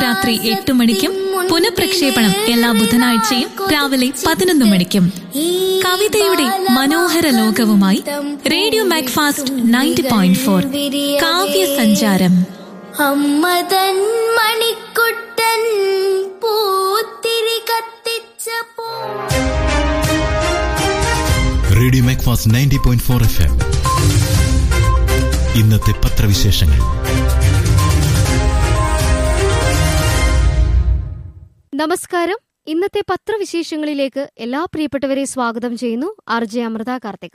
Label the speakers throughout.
Speaker 1: രാത്രി എട്ട് മണിക്കും പുനഃപ്രക്ഷേപണം എല്ലാ ബുധനാഴ്ചയും രാവിലെ പതിനൊന്ന് മണിക്കും കവിതയുടെ മനോഹര ലോകവുമായി radio Macfast ninety point four കാവ്യ സഞ്ചാരം
Speaker 2: അമ്മ തൻ മണിക്കുട്ടൻ പൂത്തിരി കത്തിച്ച പോ
Speaker 3: radio Macfast ninety point four F M ഇന്നത്തെ പത്രവിശേഷങ്ങൾ
Speaker 4: നമസ്കാരം ഇന്നത്തെ പത്രവിശേഷങ്ങളിലേക്ക് എല്ലാ പ്രിയപ്പെട്ടവരെ സ്വാഗതം ചെയ്യുന്നു ആർ ജെ അമൃത കാർത്തിക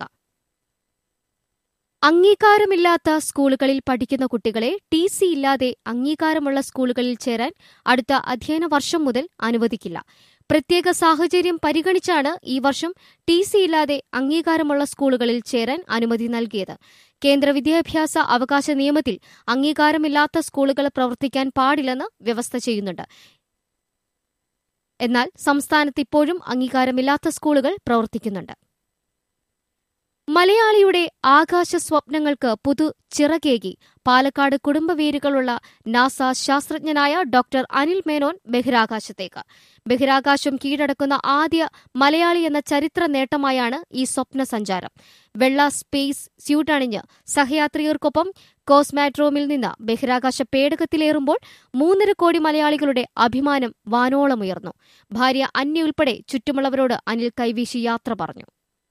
Speaker 4: അംഗീകാരമില്ലാത്ത സ്കൂളുകളിൽ പഠിക്കുന്ന കുട്ടികളെ ടി സി ഇല്ലാതെ അംഗീകാരമുള്ള സ്കൂളുകളിൽ ചേരാൻ അടുത്ത അധ്യയന വർഷം മുതൽ അനുവദിക്കില്ല പ്രത്യേക സാഹചര്യം പരിഗണിച്ചാണ് ഈ വർഷം ടി സി ഇല്ലാതെ അംഗീകാരമുള്ള സ്കൂളുകളിൽ ചേരാൻ അനുമതി നൽകിയത് കേന്ദ്ര വിദ്യാഭ്യാസ അവകാശ നിയമത്തിൽ അംഗീകാരമില്ലാത്ത സ്കൂളുകൾ പ്രവർത്തിക്കാൻ പാടില്ലെന്ന് വ്യവസ്ഥ ചെയ്യുന്നുണ്ട് എന്നാൽ സംസ്ഥാനത്ത് ഇപ്പോഴും അംഗീകാരമില്ലാത്ത സ്കൂളുകൾ പ്രവർത്തിക്കുന്നുണ്ട് മലയാളിയുടെ ആകാശ സ്വപ്നങ്ങൾക്ക് പുതു ചിറകേകി പാലക്കാട് കുടുംബവേരുകളുള്ള നാസ ശാസ്ത്രജ്ഞനായ ഡോക്ടർ അനിൽ മേനോൻ ബഹിരാകാശത്തേക്ക് ബഹിരാകാശം കീഴടക്കുന്ന ആദ്യ മലയാളി എന്ന ചരിത്ര നേട്ടമായാണ് ഈ സ്വപ്ന സഞ്ചാരം വെള്ള സ്പേസ് സ്യൂട്ടണിഞ്ഞ് സഹയാത്രികർക്കൊപ്പം കോസ്മാട്രോമിൽ നിന്ന് ബഹിരാകാശ പേടകത്തിലേറുമ്പോൾ മൂന്നര കോടി മലയാളികളുടെ അഭിമാനം വാനോളമുയർന്നു ഭാര്യ അന്യ ഉൾപ്പെടെ ചുറ്റുമുള്ളവരോട് അനിൽ കൈവീശി യാത്ര പറഞ്ഞു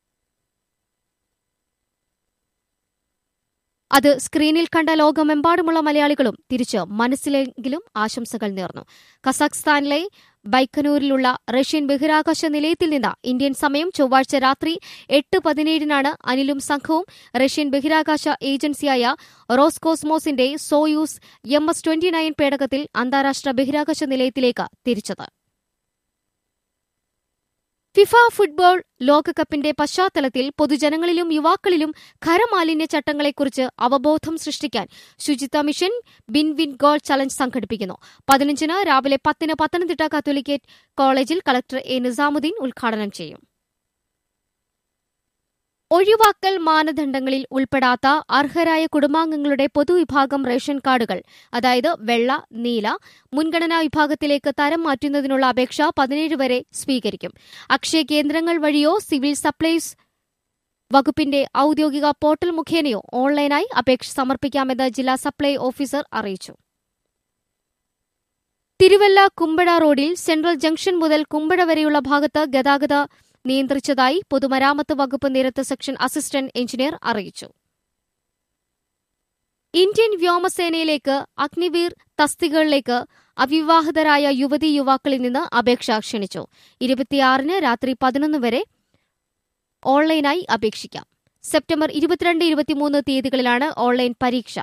Speaker 4: അത് സ്ക്രീനിൽ കണ്ട ലോകമെമ്പാടുമുള്ള മലയാളികളും തിരിച്ച് മനസ്സിലെങ്കിലും ആശംസകൾ നേർന്നു കസാഖ്സ്ഥാനിലെ ബൈക്കനൂരിലുള്ള റഷ്യൻ ബഹിരാകാശ നിലയത്തിൽ നിന്ന് ഇന്ത്യൻ സമയം ചൊവ്വാഴ്ച രാത്രി എട്ട് പതിനേഴിനാണ് അനിലും സംഘവും റഷ്യൻ ബഹിരാകാശ ഏജൻസിയായ റോസ്കോസ്മോസിന്റെ Soyuz M S twenty nine പേടകത്തിൽ അന്താരാഷ്ട്ര ബഹിരാകാശ നിലയത്തിലേക്ക് തിരിച്ചത് ഫിഫ ഫുട്ബോൾ ലോകകപ്പിന്റെ പശ്ചാത്തലത്തിൽ പൊതുജനങ്ങളിലും യുവാക്കളിലും ഖരമാലിന്യ ചട്ടങ്ങളെക്കുറിച്ച് അവബോധം സൃഷ്ടിക്കാൻ ശുചിത്വ mission bin win goal challenge സംഘടിപ്പിക്കുന്നു പതിനഞ്ചിന് രാവിലെ പത്തിന് പത്തനംതിട്ട കാത്തോലിക്കേറ്റ് കോളേജിൽ കളക്ടർ എ നിസാമുദ്ദീൻ ഉദ്ഘാടനം ചെയ്യും ഒഴിവാക്കൽ മാനദണ്ഡങ്ങളിൽ ഉൾപ്പെടാത്ത അർഹരായ കുടുംബാംഗങ്ങളുടെ പൊതുവിഭാഗം റേഷൻ കാർഡുകൾ അതായത് വെള്ള നീല മുൻഗണനാ വിഭാഗത്തിലേക്ക് തരം മാറ്റുന്നതിനുള്ള അപേക്ഷ പതിനേഴ് വരെ സ്വീകരിക്കും അക്ഷയ കേന്ദ്രങ്ങൾ വഴിയോ സിവിൽ സപ്ലൈസ് വകുപ്പിന്റെ ഔദ്യോഗിക പോർട്ടൽ മുഖേനയോ ഓൺലൈനായി അപേക്ഷ സമർപ്പിക്കാമെന്ന് ജില്ലാ സപ്ലൈ ഓഫീസർ അറിയിച്ചു തിരുവല്ല കുമ്പഴ റോഡിൽ സെൻട്രൽ ജംഗ്ഷൻ മുതൽ കുമ്പഴ വരെയുള്ള ഭാഗത്ത് ഗതാഗത നിയന്ത്രിച്ചതായി പൊതുമരാമത്ത് വകുപ്പ് നിരത്ത് സെക്ഷൻ അസിസ്റ്റന്റ് എഞ്ചിനീയർ അറിയിച്ചു ഇന്ത്യൻ വ്യോമസേനയിലേക്ക് അഗ്നിവീർ തസ്തികകളിലേക്ക് അവിവാഹിതരായ യുവതീ യുവാക്കളിൽ നിന്ന് അപേക്ഷ ക്ഷണിച്ചു ഇരുപത്തിയാറിന് രാത്രി പതിനൊന്ന് വരെ ഓൺലൈനായി അപേക്ഷിക്കാം സെപ്റ്റംബർ ഇരുപത്തിരണ്ട് ഇരുപത്തിമൂന്ന് തീയതികളിലാണ് ഓൺലൈൻ പരീക്ഷ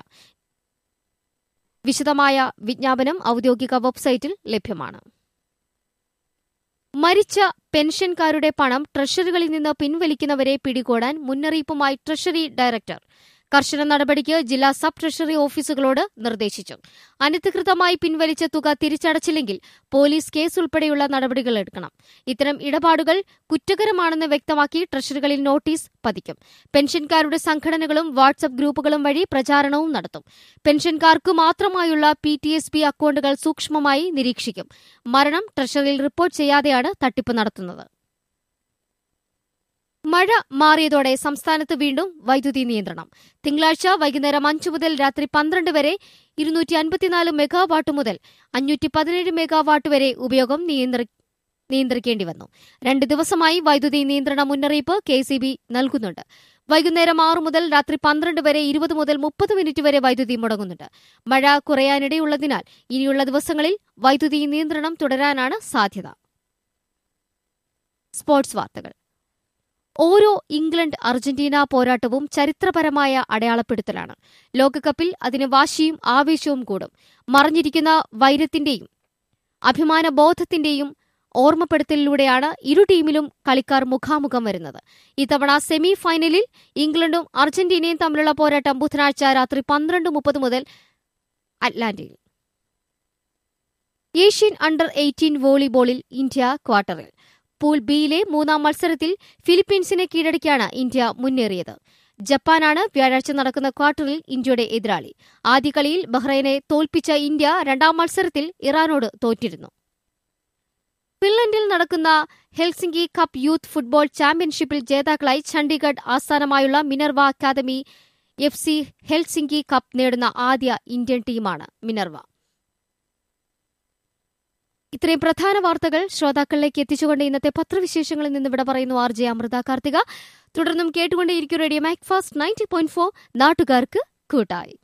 Speaker 4: വിശദമായ വിജ്ഞാപനം ഔദ്യോഗിക വെബ്സൈറ്റിൽ ലഭ്യമാണ് മരിച്ച പെൻഷൻകാരുടെ പണം ട്രഷറികളിൽ നിന്ന് പിൻവലിക്കുന്നവരെ പിടികൂടാൻ മുന്നറിയിപ്പുമായി ട്രഷറി ഡയറക്ടർ കർശന നടപടിക്ക് ജില്ലാ സബ് ട്രഷറി ഓഫീസുകളോട് നിർദ്ദേശിച്ചു അനധികൃതമായി പിൻവലിച്ച തുക തിരിച്ചടച്ചില്ലെങ്കിൽ പോലീസ് കേസ് ഉൾപ്പെടെയുള്ള നടപടികൾ എടുക്കണം ഇത്തരം ഇടപാടുകൾ കുറ്റകരമാണെന്ന് വ്യക്തമാക്കി ട്രഷറികളിൽ നോട്ടീസ് പതിക്കും പെൻഷൻകാരുടെ സംഘടനകളും വാട്സ്ആപ്പ് ഗ്രൂപ്പുകളും വഴി പ്രചാരണവും നടത്തും പെൻഷൻകാർക്ക് മാത്രമായുള്ള പി ടി എസ് പി അക്കൌണ്ടുകൾ സൂക്ഷ്മമായി നിരീക്ഷിക്കും മരണം ട്രഷറിയിൽ റിപ്പോർട്ട് ചെയ്യാതെയാണ് തട്ടിപ്പ് നടത്തുന്നത് മഴ മാറിയതോടെ സംസ്ഥാനത്ത് വീണ്ടും വൈദ്യുതി നിയന്ത്രണം തിങ്കളാഴ്ച വൈകുന്നേരം അഞ്ചു മുതൽ രാത്രി പന്ത്രണ്ട് വരെ ഇരുന്നൂറ്റി അൻപത്തിനാല് മെഗാവാട്ട് മുതൽ അഞ്ഞൂറ്റി പതിനേഴ് മെഗാവാട്ട് വരെ ഉപയോഗം നിയന്ത്രി നിയന്ത്രിക്കേണ്ടി വന്നു രണ്ട് ദിവസമായി വൈദ്യുതി നിയന്ത്രണ മുന്നറിയിപ്പ് കെ സി ബി നൽകുന്നുണ്ട് വൈകുന്നേരം ആറ് മുതൽ രാത്രി പന്ത്രണ്ട് വരെ ഇരുപത് മുതൽ മുപ്പത് മിനിറ്റ് വരെ വൈദ്യുതി മുടങ്ങുന്നുണ്ട് മഴ കുറയാനിടയുള്ളതിനാൽ ഇനിയുള്ള ദിവസങ്ങളിൽ വൈദ്യുതി നിയന്ത്രണം തുടരാനാണ് സാധ്യത സ്പോർട്സ് വാർത്തകൾ ഓരോ ഇംഗ്ലണ്ട് അർജന്റീന പോരാട്ടവും ചരിത്രപരമായ അടയാളപ്പെടുത്തലാണ് ലോകകപ്പിൽ അതിന് വാശിയും ആവേശവും കൂടും മറഞ്ഞിരിക്കുന്ന വൈരത്തിന്റെയും അഭിമാനബോധത്തിന്റെയും ഓർമ്മപ്പെടുത്തലിലൂടെയാണ് ഇരു ടീമിലും കളിക്കാർ മുഖാമുഖം വരുന്നത് ഇത്തവണ സെമി ഫൈനലിൽ ഇംഗ്ലണ്ടും അർജന്റീനയും തമ്മിലുള്ള പോരാട്ടം ബുധനാഴ്ച രാത്രി പന്ത്രണ്ട് മുപ്പത് മുതൽ അറ്റ്ലാന്റയിൽ ഏഷ്യൻ അണ്ടർ എയ്റ്റീൻ വോളിബോളിൽ ഇന്ത്യ ക്വാർട്ടറിൽ പൂൾ ബിയിലെ മൂന്നാം മത്സരത്തിൽ ഫിലിപ്പീൻസിനെ കീഴടക്കിയാണ് ഇന്ത്യ മുന്നേറിയത് ജപ്പാനാണ് വ്യാഴാഴ്ച നടക്കുന്ന ക്വാർട്ടറിൽ ഇന്ത്യയുടെ എതിരാളി ആദ്യ കളിയിൽ ബഹ്റൈനെ തോൽപ്പിച്ച ഇന്ത്യ രണ്ടാം മത്സരത്തിൽ ഇറാനോട് തോറ്റിരുന്നു ഫിൻലൻഡിൽ നടക്കുന്ന ഹെൽസിംഗി കപ്പ് യൂത്ത് ഫുട്ബോൾ ചാമ്പ്യൻഷിപ്പിൽ ജേതാക്കളായി ചണ്ഡീഗഡ് ആസ്ഥാനമായുള്ള Minerva academy F C Helsinki cup നേടുന്ന ആദ്യ ഇന്ത്യൻ ടീമാണ് മിനർവ ഇത്രയും പ്രധാന വാർത്തകൾ ശ്രോതാക്കളിലേക്ക് എത്തിച്ചുകൊണ്ട് ഇന്നത്തെ പത്രവിശേഷങ്ങളിൽ നിന്ന് ഇവിടെ പറയുന്നു ആർ ജെ അമൃത കാർത്തിക തുടർന്നും കേട്ടുകൊണ്ടേയിരിക്കും radio Macfast ninety point four നാട്ടുകാർക്ക് കൂട്ടായി